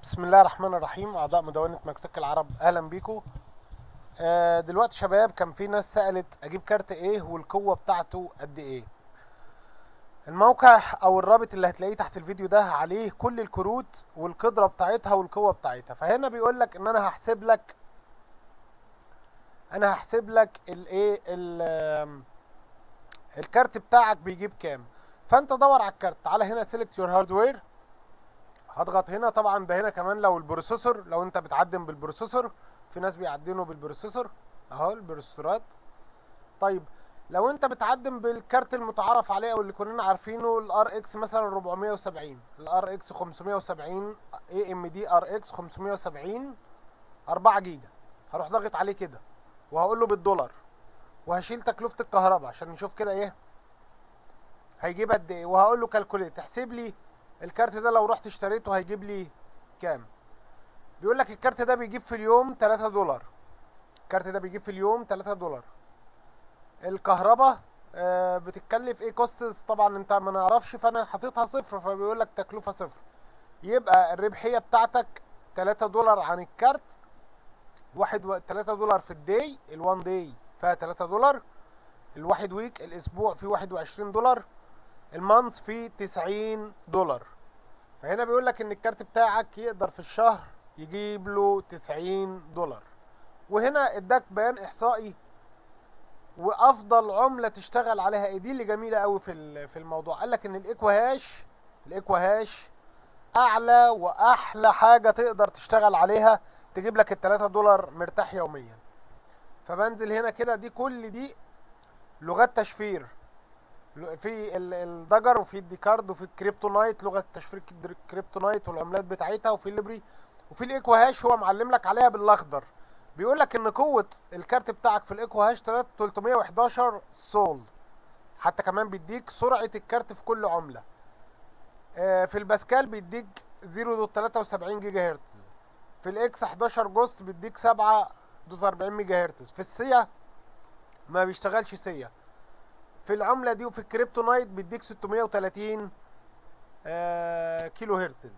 بسم الله الرحمن الرحيم اعضاء مدونه مكتبه العرب اهلا بيكم آه دلوقتي شباب كان في ناس سالت اجيب كارت ايه والقوه بتاعته قد ايه الموقع او الرابط اللي هتلاقيه تحت الفيديو ده عليه كل الكروت والقدره بتاعتها والقوه بتاعتها فهنا بيقول لك ان انا هحسب لك انا هحسب لك الايه ال- الكارت بتاعك بيجيب كام فانت دور على الكارت تعالى هنا سيلكت يور هاردوير هضغط هنا طبعا ده هنا كمان لو البروسيسور لو انت بتعدم بالبروسيسور في ناس بيعدنوا بالبروسيسور اهو البروسيسورات طيب لو انت بتعدم بالكارت المتعارف عليه او اللي كلنا عارفينه الار اكس مثلا 470 الار اكس 570 اي ام دي ار اكس 570 4 جيجا هروح ضاغط عليه كده وهقول له بالدولار وهشيل تكلفة الكهرباء عشان نشوف كده ايه هيجيب قد ايه وهقول له كالكوليت احسب لي الكارت ده لو رحت اشتريته هيجيب لي كام بيقول لك الكارت ده بيجيب في اليوم 3 دولار الكارت ده بيجيب في اليوم 3 دولار الكهرباء آه بتتكلف ايه كوستس طبعا انت ما نعرفش فانا حاططها صفر فبيقول لك تكلفه صفر يبقى الربحيه بتاعتك 3 دولار عن الكارت واحد و... 3 دولار في الداي ال1 داي فيها 3 دولار الواحد ويك الاسبوع فيه 21 دولار المانث فيه 90 دولار فهنا بيقول لك ان الكارت بتاعك يقدر في الشهر يجيب له 90 دولار وهنا اداك بيان احصائي وافضل عمله تشتغل عليها ايه دي اللي جميله قوي في ال- في الموضوع قال لك ان الايكو هاش الايكو هاش اعلى واحلى حاجه تقدر تشتغل عليها تجيب لك ال 3 دولار مرتاح يوميا فبنزل هنا كده دي كل دي لغات تشفير في ال- الدجر وفي الديكارد وفي الكريبتونايت لغه تشفير الكريبتونايت والعملات بتاعتها وفي الليبري وفي الايكو هاش هو معلم لك عليها بالاخضر بيقول لك ان قوه الكارت بتاعك في الايكو هاش 311 سول حتى كمان بيديك سرعه الكارت في كل عمله آه، في الباسكال بيديك 0.73 جيجا هرتز في الاكس 11 جوست بيديك 7.40 ميجا هرتز في السيا ما بيشتغلش سيا في العملة دي وفي الكريبتونايت بيديك 630 آه كيلو هرتز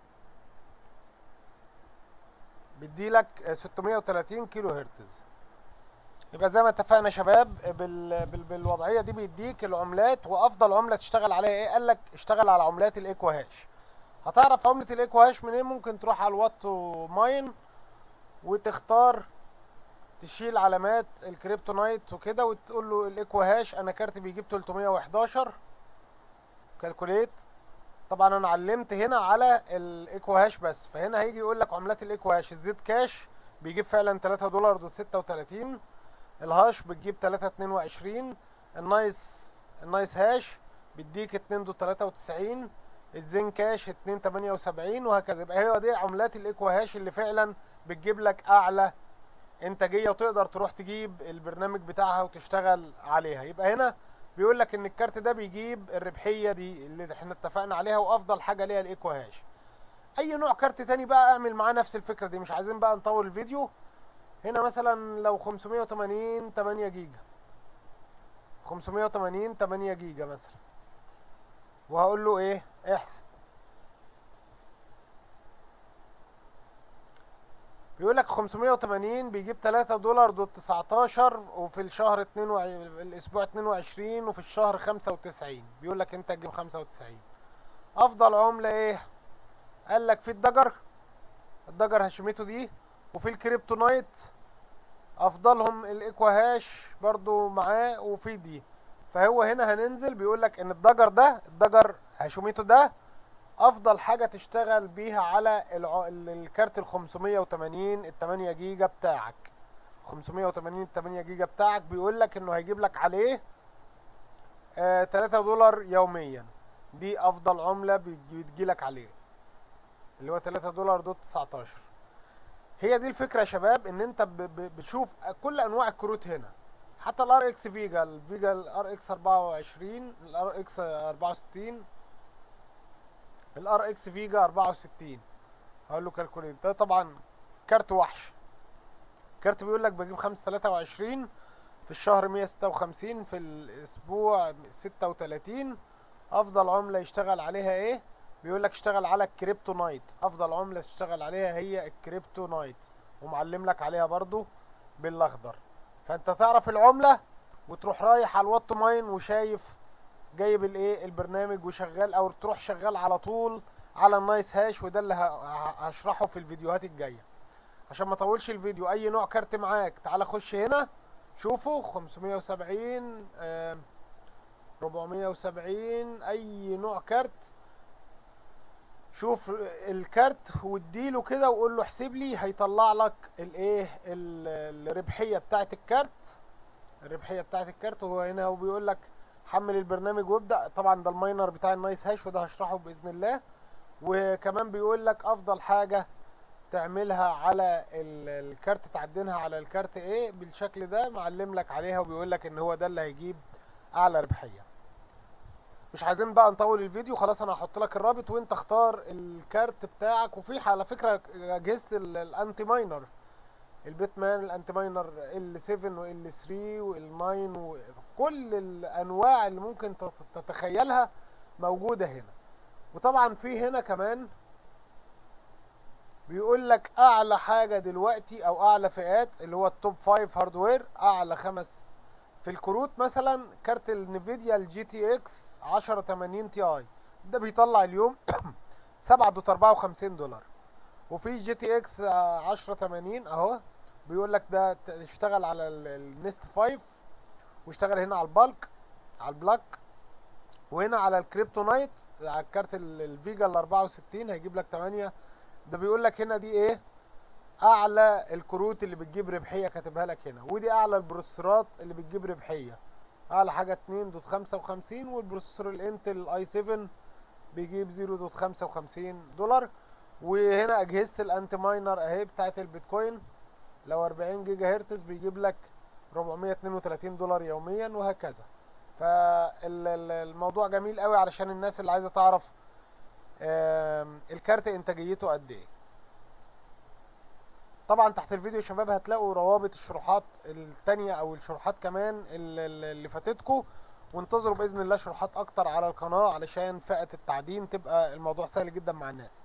بيديلك آه، 630 كيلو هرتز يبقى زي ما اتفقنا يا شباب بال... بال... بالوضعية دي بيديك العملات وافضل عملة تشتغل عليها ايه قال لك اشتغل على عملات الايكو هاش هتعرف عملة الايكو هاش منين ممكن تروح على الوات ماين وتختار تشيل علامات الكريبتونايت وكده وتقول له الايكو هاش انا كارتي بيجيب 311 كالكوليت طبعا انا علمت هنا على الايكو هاش بس فهنا هيجي يقول لك عملات الايكو هاش الزيت كاش بيجيب فعلا 3 دولار دوت 36 الهاش بتجيب 3 22 النايس النايس هاش بيديك 2 دوت 93 الزين كاش 2 78 وهكذا يبقى هي دي عملات الايكو هاش اللي فعلا بتجيب لك اعلى انتاجيه وتقدر تروح تجيب البرنامج بتاعها وتشتغل عليها يبقى هنا بيقول لك ان الكارت ده بيجيب الربحيه دي اللي احنا اتفقنا عليها وافضل حاجه ليها الايكو هاش اي نوع كارت تاني بقى اعمل معاه نفس الفكره دي مش عايزين بقى نطول الفيديو هنا مثلا لو 580 8 جيجا 580 8 جيجا مثلا وهقول له ايه احسب بيقول لك 580 بيجيب 3 دولار دوت 19 وفي الشهر 2 وع... الاسبوع 22 وفي الشهر 95 بيقول لك انت تجيب 95 افضل عملة ايه قال لك في الدجر الدجر هشمته دي وفي الكريبتونايت افضلهم الايكو هاش برضو معاه وفي دي فهو هنا هننزل بيقول لك ان الدجر ده الدجر هشوميته ده افضل حاجه تشتغل بيها على الع... ال- الكارت ال 580 ال 8 جيجا بتاعك 580 ال 8 جيجا بتاعك بيقول لك انه هيجيب لك عليه آه 3 دولار يوميا دي افضل عمله بتجي لك عليه اللي هو 3 دولار دوت 19 هي دي الفكره يا شباب ان انت ب... ب... بتشوف كل انواع الكروت هنا حتى الار اكس فيجا الفيجا الار اكس 24 الار اكس 64 الار اكس فيجا 64 هقول له كالكوليت ده طبعا كارت وحش كارت بيقول لك بجيب 5 23 في الشهر 156 في الاسبوع 36 افضل عمله يشتغل عليها ايه بيقول لك اشتغل على الكريبتو نايت افضل عمله تشتغل عليها هي الكريبتو نايت ومعلم لك عليها برضو بالاخضر فانت تعرف العمله وتروح رايح على الوات ماين وشايف جايب الايه البرنامج وشغال او تروح شغال على طول على النايس هاش وده اللي ه- ه- هشرحه في الفيديوهات الجايه عشان ما اطولش الفيديو اي نوع كارت معاك تعال خش هنا شوفوا 570 آم، 470 اي نوع كارت شوف الكارت واديله كده وقول له احسب لي هيطلع لك الايه ال- الربحيه بتاعه الكارت الربحيه بتاعه الكارت وهو هنا هو بيقول لك حمل البرنامج وابدا طبعا ده الماينر بتاع النايس هاش وده هشرحه باذن الله وكمان بيقول لك افضل حاجه تعملها على ال- الكارت تعدنها على الكارت ايه بالشكل ده معلم لك عليها وبيقول لك ان هو ده اللي هيجيب اعلى ربحيه مش عايزين بقى نطول الفيديو خلاص انا هحط لك الرابط وانت اختار الكارت بتاعك وفي على فكره اجهزه ال- الانتي ماينر البيت مان الانتي ماينر ال 7 وال 3 وال 9 وكل الانواع اللي ممكن تت- تتخيلها موجوده هنا وطبعا في هنا كمان بيقول لك اعلى حاجه دلوقتي او اعلى فئات اللي هو التوب 5 هاردوير اعلى خمس في الكروت مثلا كارت النفيديا الجي تي اكس 1080 تي اي ده بيطلع اليوم 7 دوت 54 دولار وفي جي تي اكس 1080 اهو بيقول لك ده ت- اشتغل على ال- النست 5 واشتغل هنا على البالك على البلاك وهنا على الكريبتو نايت على الكارت ال- الفيجا ال 64 هيجيب لك 8 ده بيقول لك هنا دي ايه اعلى الكروت اللي بتجيب ربحيه كاتبها لك هنا ودي اعلى البروسيسورات اللي بتجيب ربحيه اعلى حاجه 2.55 والبروسيسور الانتل الاي 7 بيجيب 0.55 دولار وهنا اجهزه الانتي ماينر اهي بتاعت البيتكوين لو 40 جيجا هرتز بيجيب لك 432 دولار يوميا وهكذا فالموضوع جميل قوي علشان الناس اللي عايزه تعرف آم، الكارت انتاجيته قد ايه طبعا تحت الفيديو يا شباب هتلاقوا روابط الشروحات التانية او الشروحات كمان ال- ال- اللي فاتتكم وانتظروا باذن الله شروحات اكتر على القناة علشان فئة التعدين تبقى الموضوع سهل جدا مع الناس